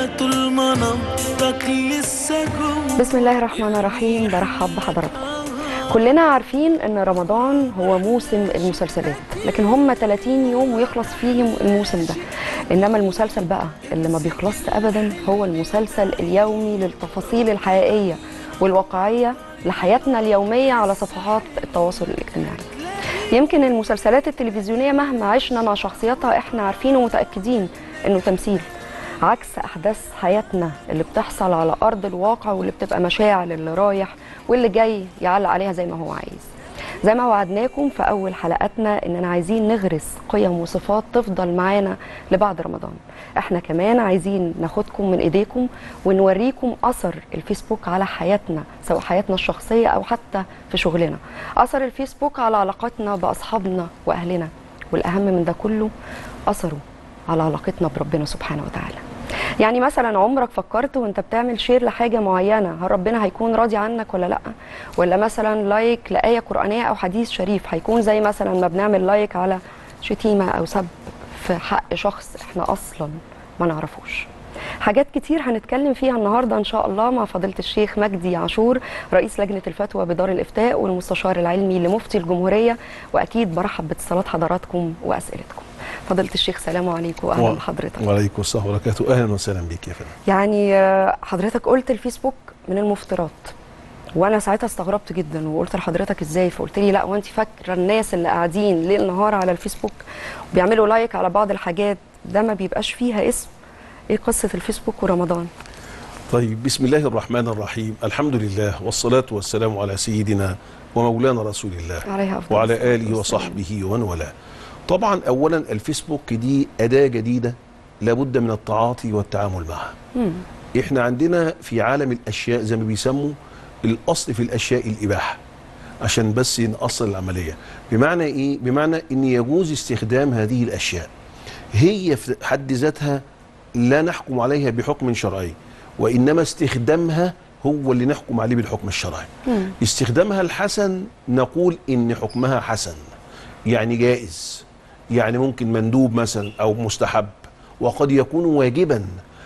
طول ما نبضك لسه جوه بسم الله الرحمن الرحيم برحب بحضراتكم كلنا عارفين ان رمضان هو موسم المسلسلات لكن هم 30 يوم ويخلص فيهم الموسم ده انما المسلسل بقى اللي ما بيخلصش ابدا هو المسلسل اليومي للتفاصيل الحقيقيه والواقعيه لحياتنا اليوميه على صفحات التواصل الاجتماعي يمكن المسلسلات التلفزيونيه مهما عشنا مع شخصياتها احنا عارفين ومتاكدين انه تمثيل عكس احداث حياتنا اللي بتحصل على ارض الواقع واللي بتبقى مشاعل اللي رايح واللي جاي يعلق عليها زي ما هو عايز زي ما وعدناكم في اول حلقاتنا اننا عايزين نغرس قيم وصفات تفضل معانا لبعد رمضان احنا كمان عايزين ناخدكم من ايديكم ونوريكم اثر الفيسبوك على حياتنا سواء حياتنا الشخصيه او حتى في شغلنا اثر الفيسبوك على علاقاتنا باصحابنا واهلنا والاهم من ده كله اثره على علاقتنا بربنا سبحانه وتعالى يعني مثلا عمرك فكرت وانت بتعمل شير لحاجه معينه هل ربنا هيكون راضي عنك ولا لا ولا مثلا لايك لايه قرانيه او حديث شريف هيكون زي مثلا ما بنعمل لايك على شتيمه او سب في حق شخص احنا اصلا ما نعرفوش حاجات كتير هنتكلم فيها النهارده ان شاء الله مع فضيله الشيخ مجدي عاشور رئيس لجنه الفتوى بدار الافتاء والمستشار العلمي لمفتي الجمهوريه واكيد برحب باتصالات حضراتكم واسئلتكم فضيله الشيخ سلام عليكم واهلا بحضرتك وعليكم السلام وبركاته اهلا وسهلا بك يا فندم يعني آه، حضرتك قلت الفيسبوك من المفترات وانا ساعتها استغربت جدا وقلت لحضرتك ازاي فقلت لي لا وانت فاكره الناس اللي قاعدين ليل نهار على الفيسبوك وبيعملوا لايك على بعض الحاجات ده ما بيبقاش فيها اسم ايه قصه الفيسبوك ورمضان طيب بسم الله الرحمن الرحيم الحمد لله والصلاة والسلام على سيدنا ومولانا رسول الله عليها أفضل وعلى الصلاة آله والسلام. وصحبه ومن والاه طبعا أولا الفيسبوك دي أداة جديدة لابد من التعاطي والتعامل معها مم. احنا عندنا في عالم الأشياء زي ما بيسموا الأصل في الأشياء الإباحة عشان بس نأصل العملية بمعنى إيه؟ بمعنى إن يجوز استخدام هذه الأشياء هي في حد ذاتها لا نحكم عليها بحكم شرعي وإنما استخدامها هو اللي نحكم عليه بالحكم الشرعي مم. استخدامها الحسن نقول إن حكمها حسن يعني جائز يعني ممكن مندوب مثلا أو مستحب وقد يكون واجبا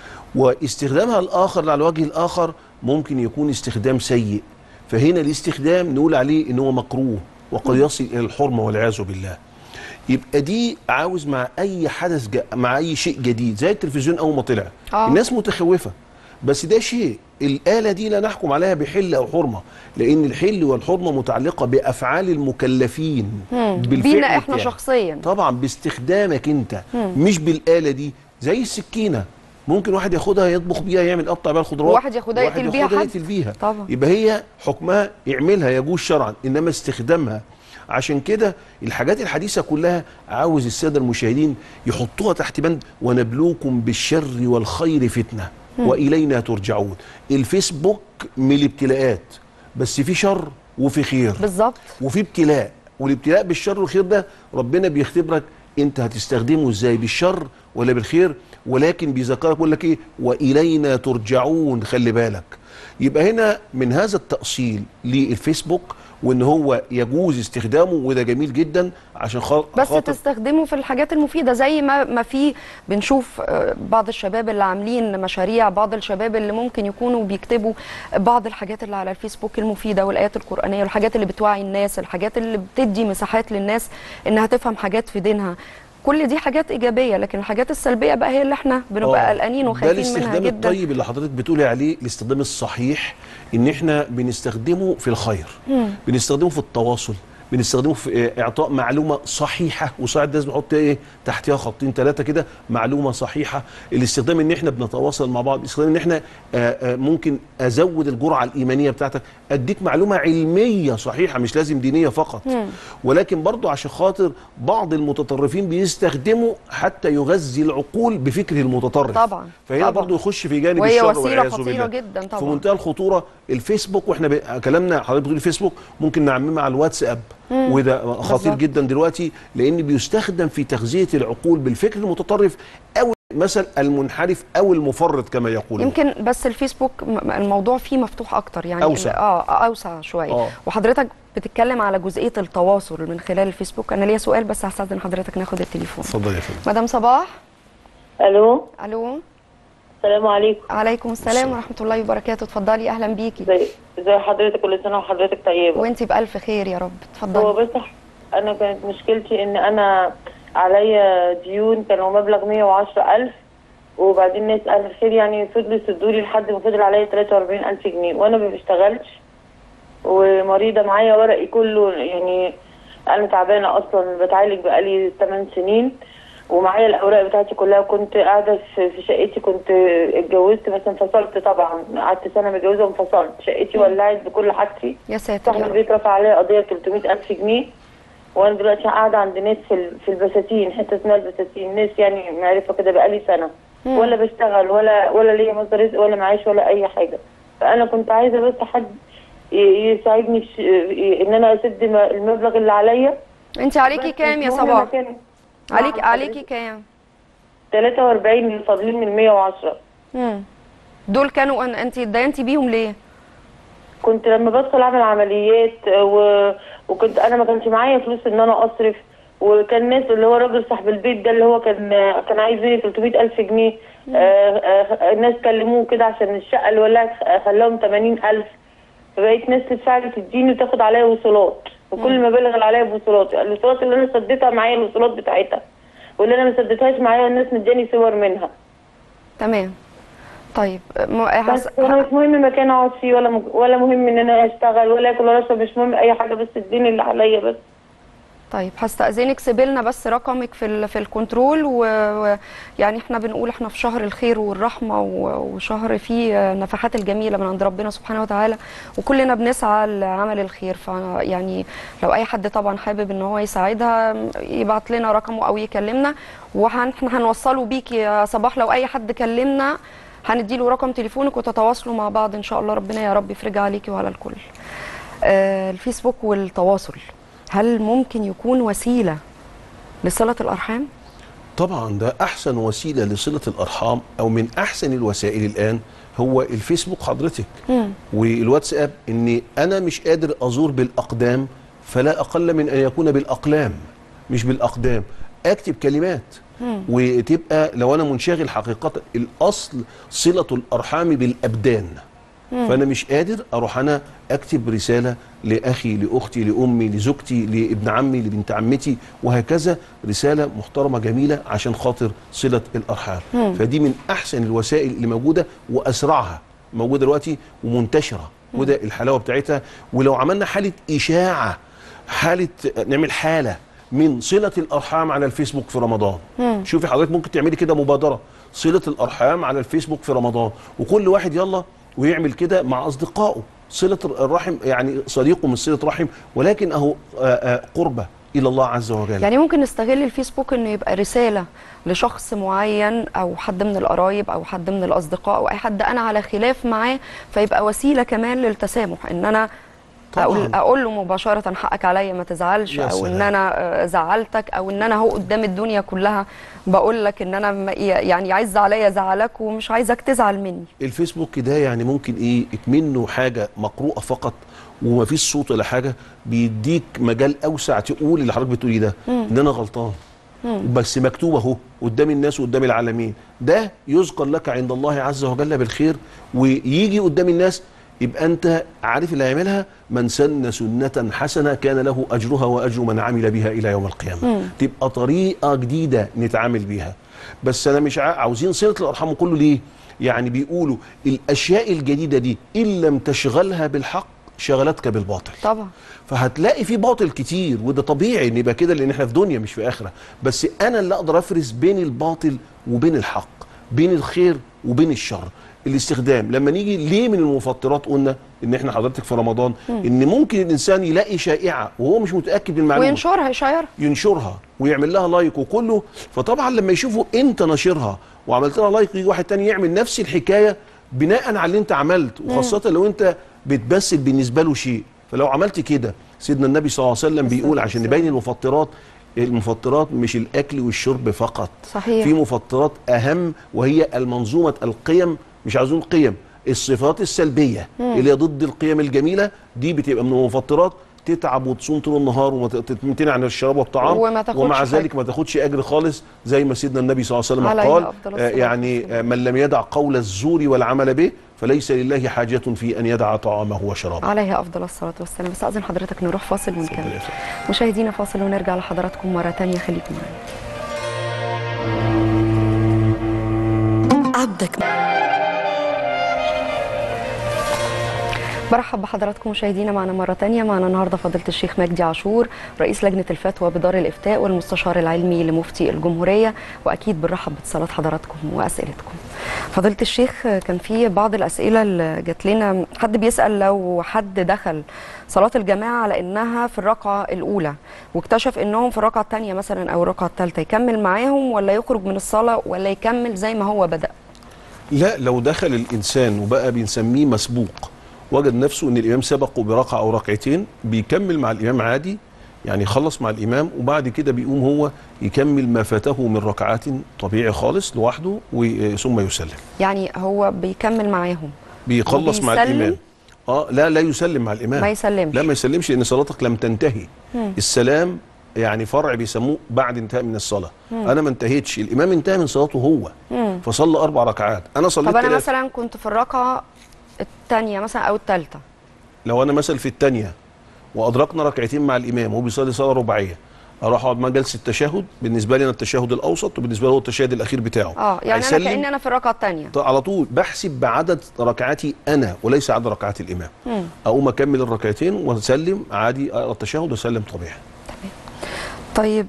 واستخدامها الآخر على الوجه الآخر ممكن يكون استخدام سيء فهنا الاستخدام نقول عليه إن هو مكروه وقد يصل إلى الحرمة والعياذ بالله يبقى دي عاوز مع اي حدث ج... مع اي شيء جديد زي التلفزيون اول ما طلع آه. الناس متخوفه بس ده شيء الاله دي لا نحكم عليها بحل او حرمه لان الحل والحرمه متعلقه بافعال المكلفين مم. بالفعل بينا احنا بتاعه. شخصيا طبعا باستخدامك انت مش بالاله دي زي السكينه ممكن واحد ياخدها يطبخ بيها يعمل يقطع بيها الخضروات وواحد ياخدها يقتل بيها ياخدها حد. يقتل بيها طبعا. يبقى هي حكمها يعملها يجوز شرعا انما استخدامها عشان كده الحاجات الحديثه كلها عاوز الساده المشاهدين يحطوها تحت بند ونبلوكم بالشر والخير فتنه والينا ترجعون الفيسبوك من الابتلاءات بس في شر وفي خير بالظبط وفي ابتلاء والابتلاء بالشر والخير ده ربنا بيختبرك انت هتستخدمه ازاي بالشر ولا بالخير ولكن بيذكرك يقول لك ايه والينا ترجعون خلي بالك يبقى هنا من هذا التأصيل للفيسبوك وان هو يجوز استخدامه وده جميل جدا عشان خاطر بس خاطر تستخدمه في الحاجات المفيده زي ما ما في بنشوف آه، بعض الشباب اللي عاملين مشاريع بعض الشباب اللي ممكن يكونوا بيكتبوا بعض الحاجات اللي على الفيسبوك المفيده والايات القرانيه والحاجات اللي بتوعي الناس الحاجات اللي بتدي مساحات للناس انها تفهم حاجات في دينها كل دي حاجات ايجابيه لكن الحاجات السلبيه بقى هي اللي احنا بنبقى آه. قلقانين ده وخايفين منها الاستخدام جدا الطيب اللي حضرتك بتقولي عليه الاستخدام الصحيح ان احنا بنستخدمه في الخير بنستخدمه في التواصل بنستخدمه في آه، اعطاء معلومه صحيحه وساعات لازم نحط ايه تحتها خطين ثلاثه كده معلومه صحيحه الاستخدام ان احنا بنتواصل مع بعض الاستخدام ان احنا آه، آه، ممكن ازود الجرعه الايمانيه بتاعتك اديك معلومه علميه صحيحه مش لازم دينيه فقط ولكن برضو عشان خاطر بعض المتطرفين بيستخدموا حتى يغذي العقول بفكره المتطرف طبعا، فهنا طبعا. برضو يخش في جانب وهي الشر وسيلة والعياذ خطيرة بالله. جدا طبعا. في منتهى الخطوره الفيسبوك واحنا ب... كلامنا حضرتك بتقولي فيسبوك ممكن نعممها على الواتساب وده خطير بالظبط. جدا دلوقتي لان بيستخدم في تغذيه العقول بالفكر المتطرف او مثل المنحرف او المفرط كما يقولون يمكن بس الفيسبوك م- الموضوع فيه مفتوح اكتر يعني أوسع. اه اوسع شويه آه. وحضرتك بتتكلم على جزئيه التواصل من خلال الفيسبوك انا ليا سؤال بس هستاذن حضرتك ناخد التليفون اتفضل يا فندم مدام صباح الو الو السلام عليكم عليكم السلام ورحمه الله وبركاته اتفضلي اهلا بيكي ازي ازي حضرتك كل سنه وحضرتك طيبه وانتي بالف خير يا رب هو اتفضلي بس انا كانت مشكلتي ان انا عليا ديون كانوا مبلغ 110000 وبعدين ناس اهل الخير يعني فضلوا يسدوا لي لحد ما فضل عليا 43000 جنيه وانا ما بشتغلش ومريضه معايا ورقي كله يعني انا تعبانه اصلا بتعالج بقالي 8 سنين ومعايا الاوراق بتاعتي كلها وكنت قاعده في في شقتي كنت اتجوزت بس انفصلت طبعا قعدت سنه متجوزه وانفصلت شقتي ولعت بكل حاجتي يا ساتر صاحب يا رب البيت رفع عليا قضيه ب 300000 جنيه وانا دلوقتي قاعده عند ناس في ال- في البساتين حته اسمها البساتين ناس يعني معرفه كده بقالي سنه مم. ولا بشتغل ولا ولا ليا مصدر رزق ولا معاش ولا اي حاجه فانا كنت عايزه بس حد ي- يساعدني في ش- ان انا اسد م- المبلغ اللي عليا انت عليكي كام يا صباح عليك عليكي كام 43 اللي فاضلين من 110 مم. دول كانوا ان انت اتدينتي بيهم ليه كنت لما بدخل اعمل عمليات آه، و... وكنت انا ما كانش معايا فلوس ان انا اصرف وكان ناس اللي هو راجل صاحب البيت ده اللي هو كان آه، كان عايز مني 300 الف جنيه آه، آه، الناس كلموه كده عشان الشقه اللي ولعت آه، خلاهم 80 الف فبقيت ناس تدفع لي تديني وتاخد عليا وصولات وكل المبالغ اللي عليا بوصولات الوصولات اللي انا سديتها معايا الوصولات بتاعتها واللي انا ما سديتهاش معايا الناس مداني صور منها تمام طيب م... بس هس... انا مش مهم مكان اقعد فيه ولا مج... ولا مهم ان انا اشتغل ولا اكل ولا اشرب مش مهم اي حاجه بس الدين اللي عليا بس طيب هستأذنك سيبلنا بس رقمك في ال... في الكنترول ويعني و... يعني احنا بنقول احنا في شهر الخير والرحمة و... وشهر فيه نفحات الجميلة من عند ربنا سبحانه وتعالى وكلنا بنسعى لعمل الخير فيعني لو اي حد طبعا حابب ان هو يساعدها يبعت لنا رقمه او يكلمنا واحنا هنوصله بيكي يا صباح لو اي حد كلمنا هنديله رقم تليفونك وتتواصلوا مع بعض ان شاء الله ربنا يا رب يفرج عليكي وعلى الكل آه الفيسبوك والتواصل هل ممكن يكون وسيلة لصلة الأرحام؟ طبعا ده احسن وسيله لصله الارحام او من احسن الوسائل الان هو الفيسبوك حضرتك والواتساب اني انا مش قادر ازور بالاقدام فلا اقل من ان يكون بالاقلام مش بالاقدام اكتب كلمات وتبقى لو انا منشغل حقيقه الاصل صله الارحام بالابدان فانا مش قادر اروح انا اكتب رساله لاخي لاختي لامي لزوجتي لابن عمي لبنت عمتي وهكذا رساله محترمه جميله عشان خاطر صله الارحام فدي من احسن الوسائل اللي موجوده واسرعها موجوده دلوقتي ومنتشره وده الحلاوه بتاعتها ولو عملنا حاله اشاعه حاله نعمل حاله من صله الارحام على الفيسبوك في رمضان شوفي حضرتك ممكن تعملي كده مبادره صله الارحام على الفيسبوك في رمضان وكل واحد يلا ويعمل كده مع اصدقائه صله الرحم يعني صديقه من صله رحم ولكن اهو آه، آه، قربه الى الله عز وجل يعني ممكن نستغل الفيسبوك انه يبقى رسالة لشخص معين او حد من القرايب او حد من الاصدقاء او اي حد انا على خلاف معاه فيبقى وسيلة كمان للتسامح ان انا اقول طبعاً. اقول له مباشرة حقك عليا ما تزعلش يا او ان سلام. انا آه، زعلتك او ان انا هو قدام الدنيا كلها بقول لك ان انا م- يعني عايز عليا زعلك ومش عايزك تزعل مني الفيسبوك ده يعني ممكن ايه منه حاجه مقروءه فقط وما فيش صوت ولا حاجه بيديك مجال اوسع تقول اللي حضرتك بتقوليه ده ان انا غلطان بس مكتوب اهو قدام الناس وقدام العالمين ده يذكر لك عند الله عز وجل بالخير ويجي قدام الناس يبقى انت عارف اللي هيعملها من سن سنه حسنه كان له اجرها واجر من عمل بها الى يوم القيامه تبقى طريقه جديده نتعامل بيها بس انا مش عا- عاوزين صله الارحام كله ليه يعني بيقولوا الاشياء الجديده دي ان لم تشغلها بالحق شغلتك بالباطل طبعا فهتلاقي في باطل كتير وده طبيعي ان يبقى كده لان احنا في دنيا مش في اخره بس انا اللي اقدر افرز بين الباطل وبين الحق بين الخير وبين الشر الاستخدام لما نيجي ليه من المفطرات قلنا ان احنا حضرتك في رمضان ان ممكن الانسان يلاقي شائعه وهو مش متاكد من المعلومه وينشرها يشيرها ينشرها ويعمل لها لايك وكله فطبعا لما يشوفوا انت ناشرها وعملت لها لايك يجي واحد تاني يعمل نفس الحكايه بناء على اللي انت عملت وخاصه لو انت بتمثل بالنسبه له شيء فلو عملت كده سيدنا النبي صلى الله عليه وسلم بيقول عشان نبين المفطرات المفطرات مش الاكل والشرب فقط صحيح. في مفطرات اهم وهي المنظومه القيم مش عاوزين قيم الصفات السلبيه اللي هي ضد القيم الجميله دي بتبقى من المفطرات تتعب وتصوم طول النهار وتمتنع عن الشراب والطعام وما تاخدش ومع حاجة. ذلك ما تاخدش اجر خالص زي ما سيدنا النبي صلى الله عليه وسلم عليه قال أفضل آه، الصلاة يعني والسلام. آه، من لم يدع قول الزور والعمل به فليس لله حاجة في أن يدع طعامه وشرابه عليها افضل الصلاه والسلام بس اذن حضرتك نروح فاصل اتفضل ونكمل يا فندم. مشاهدينا فاصل ونرجع لحضراتكم مره تانية خليكم معانا عبدك برحب بحضراتكم مشاهدينا معنا مرة تانية معنا النهاردة فضيلة الشيخ مجدي عاشور رئيس لجنة الفتوى بدار الإفتاء والمستشار العلمي لمفتي الجمهورية وأكيد بنرحب باتصالات حضراتكم وأسئلتكم فضيلة الشيخ كان في بعض الأسئلة اللي جات لنا حد بيسأل لو حد دخل صلاة الجماعة على إنها في الركعة الأولى واكتشف إنهم في الركعة الثانية مثلا أو الركعة الثالثة يكمل معاهم ولا يخرج من الصلاة ولا يكمل زي ما هو بدأ لا لو دخل الإنسان وبقى بنسميه مسبوق وجد نفسه ان الامام سبقه بركعه او ركعتين بيكمل مع الامام عادي يعني يخلص مع الامام وبعد كده بيقوم هو يكمل ما فاته من ركعات طبيعي خالص لوحده و- ثم يسلم يعني هو بيكمل معاهم بيخلص مع وبيسلم؟ الامام اه لا لا يسلم مع الامام ما يسلمش. لا ما يسلمش لان صلاتك لم تنتهي السلام يعني فرع بيسموه بعد انتهاء من الصلاه انا ما انتهيتش الامام انتهى من صلاته هو فصلى اربع ركعات انا صليت طب انا تلاتة. مثلا كنت في الركعه الثانيه مثلا او الثالثه لو انا مثلا في الثانيه وادركنا ركعتين مع الامام وهو بيصلي صلاه رباعيه اروح اقعد مع جلسه التشهد بالنسبه لي انا التشهد الاوسط وبالنسبه له هو التشهد الاخير بتاعه اه يعني انا هيسلم كاني انا في الركعه الثانيه ط- على طول بحسب بعدد ركعاتي انا وليس عدد ركعات الامام اقوم اكمل الركعتين واسلم عادي اقرا التشهد واسلم طبيعي طيب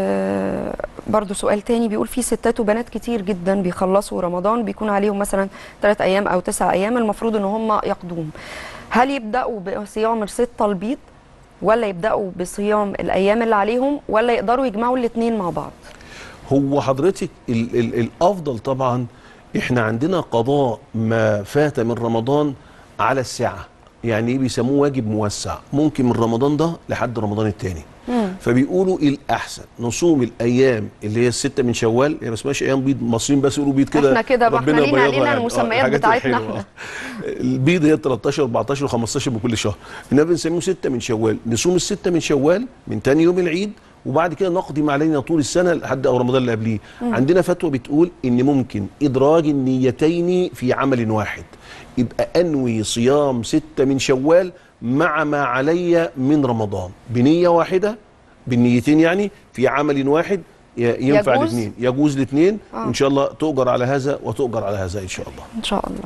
آه برضو سؤال تاني بيقول في ستات وبنات كتير جدا بيخلصوا رمضان بيكون عليهم مثلا ثلاث ايام او تسع ايام المفروض ان هم يقضوهم هل يبداوا بصيام الستة البيض ولا يبداوا بصيام الايام اللي عليهم ولا يقدروا يجمعوا الاثنين مع بعض هو حضرتك ال ال الافضل طبعا احنا عندنا قضاء ما فات من رمضان على الساعه يعني ايه بيسموه واجب موسع ممكن من رمضان ده لحد رمضان الثاني فبيقولوا الاحسن نصوم الايام اللي هي السته من شوال هي ما اسمهاش ايام بيض المصريين بس يقولوا بيض كده إحنا كده بقى، إحنا ربنا لينا- يبيضها لينا المسميات الحاجات بتاعتنا الحلوة. إحنا. البيض هي 13 14 و15 بكل شهر انما بنسميه سته من شوال نصوم السته من شوال من تاني يوم العيد وبعد كده نقضي ما علينا طول السنه لحد او رمضان اللي قبليه عندنا فتوى بتقول ان ممكن ادراج النيتين في عمل واحد يبقى انوي صيام سته من شوال مع ما علي من رمضان بنيه واحده بالنيتين يعني في عمل واحد ي- ينفع يجوز؟ الاثنين يجوز الاثنين آه. وان شاء الله تؤجر على هذا وتؤجر على هذا ان شاء الله ان شاء الله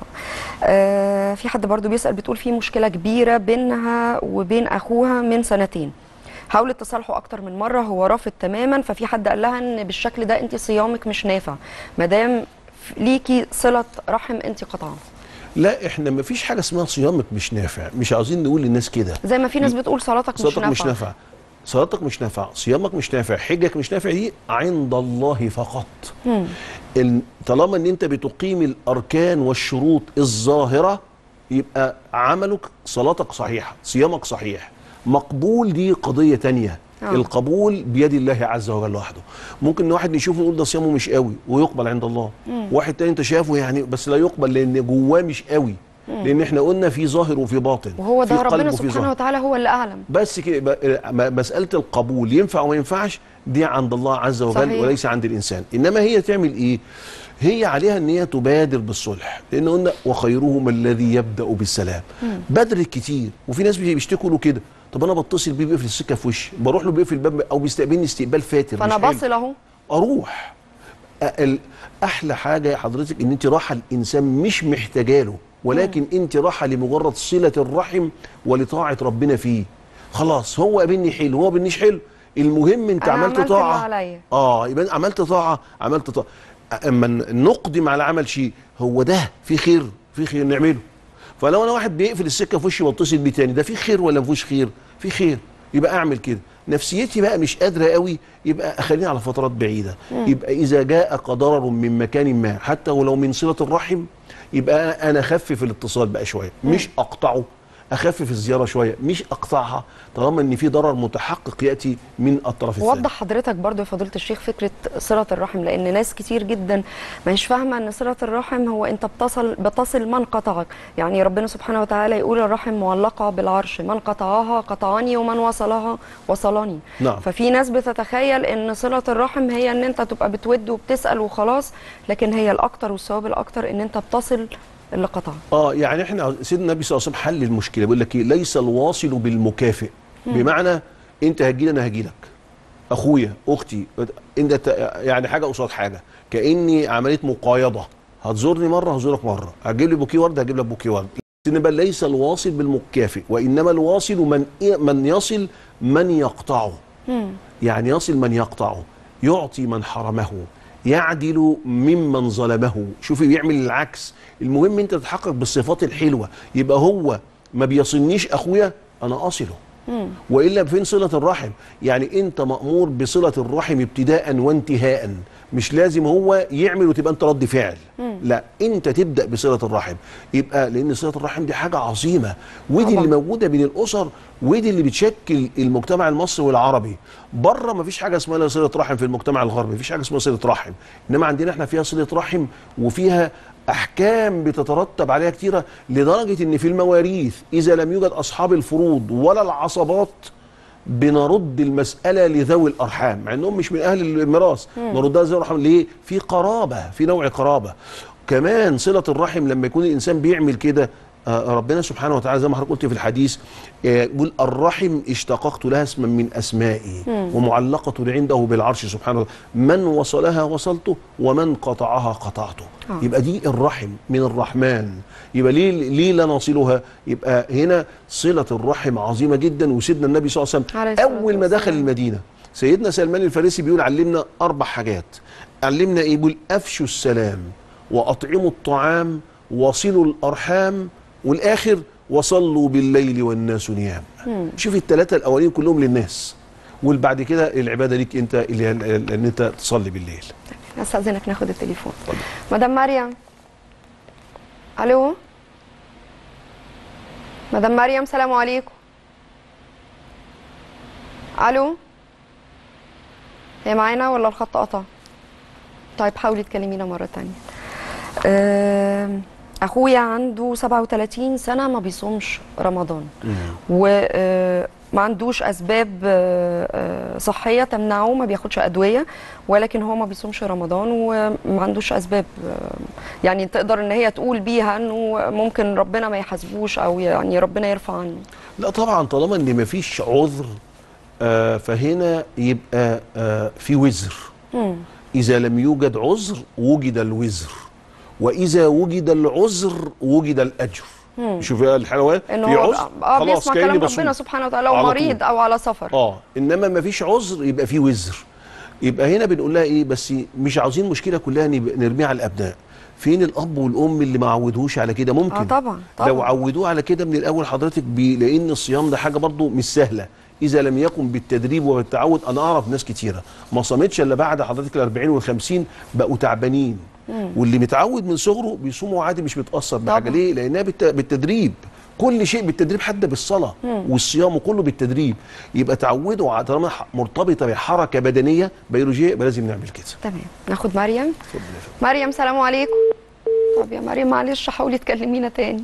آه في حد برضو بيسال بتقول في مشكله كبيره بينها وبين اخوها من سنتين حاولت تصالحه اكتر من مره هو رافض تماما ففي حد قال لها ان بالشكل ده انت صيامك مش نافع ما دام ليكي صله رحم انت قطعا لا احنا ما فيش حاجه اسمها صيامك مش نافع مش عاوزين نقول للناس كده زي ما في ناس بتقول صلاتك مش صلاتك نافعه مش نافع صلاتك مش نافع صيامك مش نافع حجك مش نافع دي عند الله فقط ال- طالما ان انت بتقيم الاركان والشروط الظاهره يبقى عملك صلاتك صحيحه صيامك صحيح مقبول دي قضيه تانية آه. القبول بيد الله عز وجل وحده ممكن واحد نشوفه نقول ده صيامه مش قوي ويقبل عند الله واحد تاني انت شافه يعني بس لا يقبل لان جواه مش قوي لان احنا قلنا في ظاهر وفي باطن وهو في ده قلب ربنا وفي سبحانه ظاهر. وتعالى هو اللي اعلم بس كده يبقى م- مساله القبول ينفع وما ينفعش دي عند الله عز وجل صحيح. وليس عند الانسان انما هي تعمل ايه هي عليها ان هي تبادر بالصلح لان قلنا وخيرهم الذي يبدا بالسلام بدر كتير وفي ناس بيشتكوا له كده طب انا بتصل بيه بيقفل السكه في وشي بروح له بيقفل الباب او بيستقبلني استقبال فاتر فانا مش حلو. بصل اهو اروح أ- ال- احلى حاجه يا حضرتك ان انت راحه الانسان مش محتاجاله ولكن انت راحه لمجرد صله الرحم ولطاعه ربنا فيه خلاص هو قابلني حلو هو قابلنيش حلو المهم انت أنا عملت عملت اللي طاعه عليا. اه يبقى عملت طاعه عملت طاعه اما نقدم على عمل شيء هو ده في خير في خير نعمله فلو انا واحد بيقفل السكه في وشي واتصل بيه تاني ده في خير ولا ما فيهوش خير في خير يبقى اعمل كده نفسيتي بقى مش قادره قوي يبقى اخليني على فترات بعيده يبقى اذا جاء ضرر من مكان ما حتى ولو من صله الرحم يبقى انا اخفف الاتصال بقى شويه مش اقطعه اخفف الزياره شويه مش اقطعها طالما ان في ضرر متحقق ياتي من الطرف الثاني وضح حضرتك برضو يا فضيله الشيخ فكره صله الرحم لان ناس كتير جدا مش فاهمه ان صله الرحم هو انت بتصل بتصل من قطعك يعني ربنا سبحانه وتعالى يقول الرحم معلقه بالعرش من قطعها قطعني ومن وصلها وصلني نعم. ففي ناس بتتخيل ان صله الرحم هي ان انت تبقى بتود وبتسال وخلاص لكن هي الاكتر والثواب الاكتر ان انت بتصل اللي قطعك اه يعني احنا سيدنا النبي صلى الله عليه وسلم حل المشكله بيقول لك ايه ليس الواصل بالمكافئ بمعنى انت هتجي انا هجي لك اخويا اختي انت ت- يعني حاجه قصاد حاجه كاني عمليه مقايضه هتزورني مره هزورك مره هتجيب لي بوكيه ورد هجيب لك بوكيه ورد انما ليس الواصل بالمكافئ وانما الواصل من من يصل من يقطعه يعني يصل من يقطعه يعطي من حرمه يعدل ممن ظلمه شوفي بيعمل العكس المهم انت تتحقق بالصفات الحلوه يبقى هو ما بيصلنيش اخويا انا اصله والا فين صله الرحم يعني انت مامور بصله الرحم ابتداء وانتهاء مش لازم هو يعمل وتبقى انت رد فعل لا انت تبدا بصله الرحم يبقى لان صله الرحم دي حاجه عظيمه ودي طبعاً. اللي موجوده بين الاسر ودي اللي بتشكل المجتمع المصري والعربي بره ما فيش حاجه اسمها صله رحم في المجتمع الغربي ما فيش حاجه اسمها صله رحم انما عندنا احنا فيها صله رحم وفيها احكام بتترتب عليها كتيره لدرجه ان في المواريث اذا لم يوجد اصحاب الفروض ولا العصبات بنرد المسألة لذوي الأرحام مع أنهم مش من أهل الميراث نردها لذوي الأرحام ليه؟ في قرابة في نوع قرابة كمان صلة الرحم لما يكون الإنسان بيعمل كده آه، ربنا سبحانه وتعالى زي ما حضرتك قلت في الحديث آه، يقول الرحم اشتققت لها اسما من اسمائي ومعلقه عنده بالعرش سبحانه وتعالى من وصلها وصلته ومن قطعها قطعته آه. يبقى دي الرحم من الرحمن يبقى ليه ليه لا نصلها يبقى هنا صله الرحم عظيمه جدا وسيدنا النبي صلى الله عليه عليه وسلم الصلاة اول ما دخل والسلام. المدينه سيدنا سلمان الفارسي بيقول علمنا اربع حاجات علمنا ايه بيقول افشوا السلام واطعموا الطعام وصلوا الارحام والاخر وصلوا بالليل والناس نيام شوف الثلاثه الاولين كلهم للناس والبعد كده العباده ليك انت اللي هي ال- ان انت تصلي بالليل استاذنك ناخد التليفون مدام مريم الو مدام مريم سلام عليكم الو هي معانا ولا الخط قطع طيب حاولي تكلمينا مره تانية آم، اخويا عنده 37 سنه ما بيصومش رمضان وما عندوش اسباب آه، آه، صحيه تمنعه ما بياخدش ادويه ولكن هو ما بيصومش رمضان وما عندوش اسباب آه، يعني تقدر ان هي تقول بيها انه ممكن ربنا ما يحاسبوش او يعني ربنا يرفع عنه لا طبعا طالما ان مفيش عذر آه فهنا يبقى آه في وزر اذا لم يوجد عذر وجد الوزر واذا وجد العذر وجد الاجر شوف الحلوات ان في هو عذر اه خلاص بيسمع كأني كلام بصوم. ربنا سبحانه وتعالى لو على مريض طول. او على سفر اه انما ما فيش عذر يبقى في وزر يبقى هنا بنقول لها ايه بس مش عاوزين المشكله كلها نب- نرميها على الابناء فين الاب والام اللي ما عودوش على كده ممكن اه طبعا طبعا لو عودوه على كده من الاول حضرتك بي لان الصيام ده حاجه برضو مش سهله اذا لم يكن بالتدريب وبالتعود انا اعرف ناس كتيره ما صامتش الا بعد حضرتك ال 40 وال 50 بقوا تعبانين واللي متعود من صغره بيصوموا عادي مش متاثر بحاجه طبعا. ليه لانها بالت- بالتدريب كل شيء بالتدريب حتى بالصلاه والصيام كله بالتدريب يبقى تعودوا على- طالما ح- مرتبطه بحركه بدنيه بيولوجيه يبقى لازم نعمل كده تمام ناخد مريم مريم سلام عليكم طب يا مريم معلش حاولي تكلمينا تاني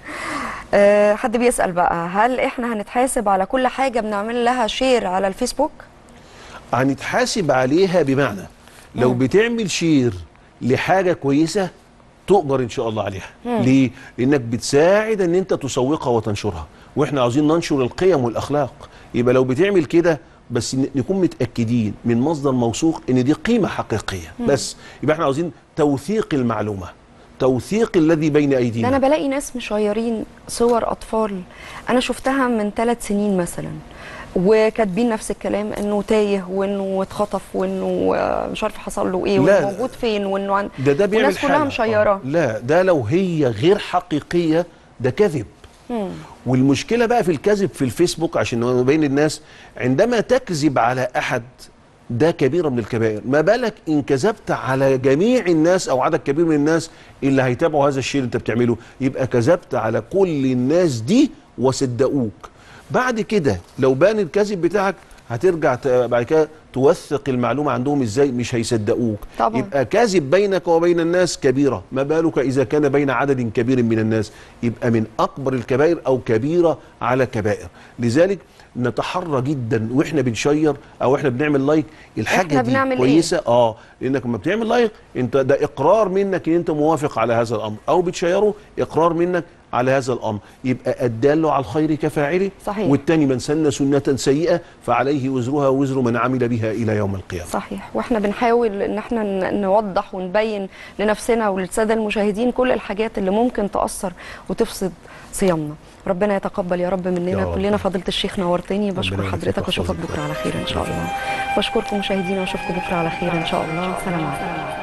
أه حد بيسأل بقى هل احنا هنتحاسب على كل حاجة بنعمل لها شير على الفيسبوك؟ هنتحاسب عليها بمعنى لو بتعمل شير لحاجه كويسه تؤجر ان شاء الله عليها ليه لانك بتساعد ان انت تسوقها وتنشرها واحنا عاوزين ننشر القيم والاخلاق يبقى لو بتعمل كده بس ن- نكون متاكدين من مصدر موثوق ان دي قيمه حقيقيه بس يبقى احنا عاوزين توثيق المعلومه توثيق الذي بين ده ايدينا انا بلاقي ناس مشيرين صور اطفال انا شفتها من ثلاث سنين مثلا وكاتبين نفس الكلام انه تايه وانه اتخطف وانه آه، مش عارف حصل له ايه لا، وانه لا. موجود فين وانه عن ده ده بيعمل والناس كلها حالة. مشيراه آه. لا ده لو هي غير حقيقيه ده كذب والمشكله بقى في الكذب في الفيسبوك عشان نبين للناس عندما تكذب على احد ده كبيره من الكبائر ما بالك ان كذبت على جميع الناس او عدد كبير من الناس اللي هيتابعوا هذا الشيء اللي انت بتعمله يبقى كذبت على كل الناس دي وصدقوك بعد كده لو بان الكذب بتاعك هترجع ت- بعد كده توثق المعلومه عندهم ازاي مش هيصدقوك طبعاً. يبقى كاذب بينك وبين الناس كبيره ما بالك اذا كان بين عدد كبير من الناس يبقى من اكبر الكبائر او كبيره على كبائر لذلك نتحرى جدا واحنا بنشير او احنا بنعمل لايك الحاجه إحنا دي بنعمل إيه؟ كويسه اه لانك لما بتعمل لايك انت ده اقرار منك ان انت موافق على هذا الامر او بتشيره اقرار منك على هذا الامر يبقى الدال على الخير كفاعله صحيح. والتاني من سن سنه سيئه فعليه وزرها وزر من عمل بها الى يوم القيامه صحيح واحنا بنحاول ان احنا ن- نوضح ونبين لنفسنا وللساده المشاهدين كل الحاجات اللي ممكن تاثر وتفسد صيامنا ربنا يتقبل يا رب مننا يا رب. كلنا فضيله الشيخ نورتني بشكر يبارك فيك حضرتك واشوفك ويحفظك. بكره على خير ان شاء الله بشكركم مشاهدينا واشوفكم بكره على خير ان شاء الله سلام عليكم